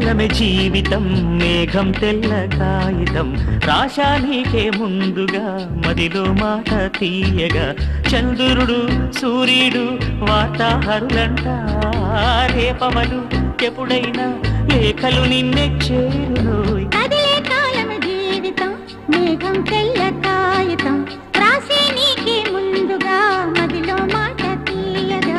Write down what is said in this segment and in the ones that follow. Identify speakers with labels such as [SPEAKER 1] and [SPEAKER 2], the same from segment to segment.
[SPEAKER 1] కాలమే జీవితం మేఘం తెల్ల కాగితం రాశా నీకే ముందుగా మదిలో మాట తీయగా చంద్రుడు సూర్యుడు వార్తాహరులంట రేపవలు ఎప్పుడైనా లేఖలు నిన్నే చేరునోయ్
[SPEAKER 2] కదిలే కాలం జీవితం మేఘం తెల్ల కాగితం రాసే నీకే ముందుగా మదిలో మాట తీయగా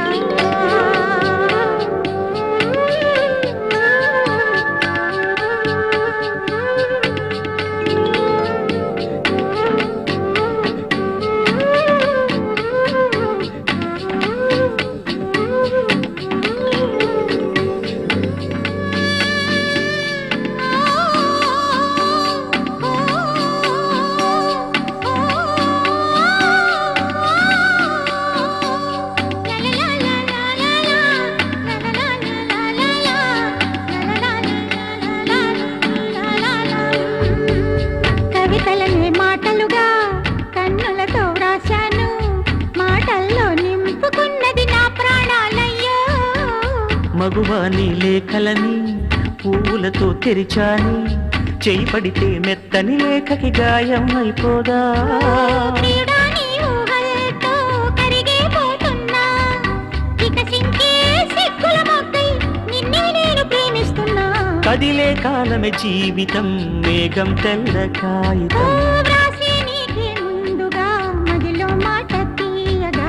[SPEAKER 2] కవితలనే మాటలుగా కన్నులతో వ్రాశాను మాటల్లో నింపుకున్నది నా ప్రాణాలయ్యో
[SPEAKER 1] మగువాని లేఖలని పువ్వులతో తెరిచాని చేయి పడితే మెత్తని లేఖకి గాయం అయిపోదా
[SPEAKER 2] ప్రియుడా నీ ఊహలతో కరిగిపోతున్నా. వికసించే సిగ్గుల మొగ్గై నిన్నే నేను ప్రేమిస్తున్నా.
[SPEAKER 1] కదిలే కాలమే జీవితం మేఘం తెల్ల
[SPEAKER 2] ఓ
[SPEAKER 1] కాగితం
[SPEAKER 2] వ్రాసే నీకే ముందుగా మదిలో మాట తీయగా.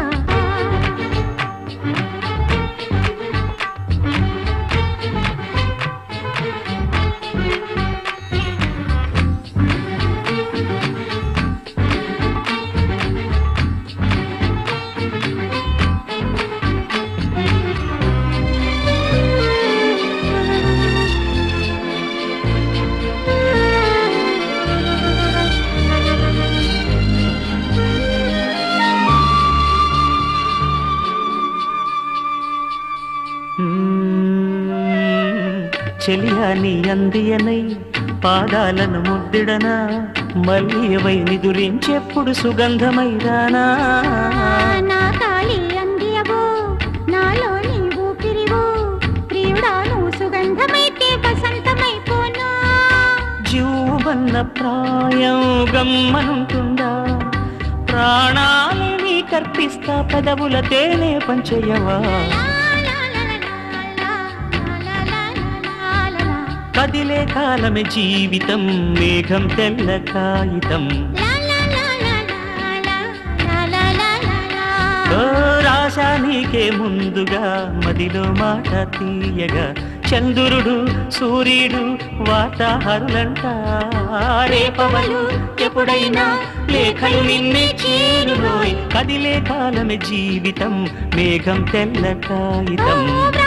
[SPEAKER 1] మ్మ్. చెలియాని అందియనై పాదాలను ముద్దిడనా మల్లియవై నిదురించెప్పుడు సుగంధమై రానా
[SPEAKER 2] నా కాలి అందియవో, నాలో నీ ఊపిరివో. ప్రియుడా నువ్వు సుగంధమైతే వసంతమైపోనా
[SPEAKER 1] జీవమన్న ప్రాయం గమ్మనుంటుందా ప్రాణాలని కర్పిస్తా పెదవుల తేనె పంచయవా కదిలే కాలమే జీవితం మేఘం తెల్ల కాగితం ఓ రాశా నీకే ముందుగా మదిలో మాట తీయగా చంద్రుడు సూర్యుడు వాతాహరులంట రేపవలు ఎప్పుడైనా లేఖలు నిన్నే చేరులోయ్ కదిలే కాలమే జీవితం మేఘం తెల్ల కాగితం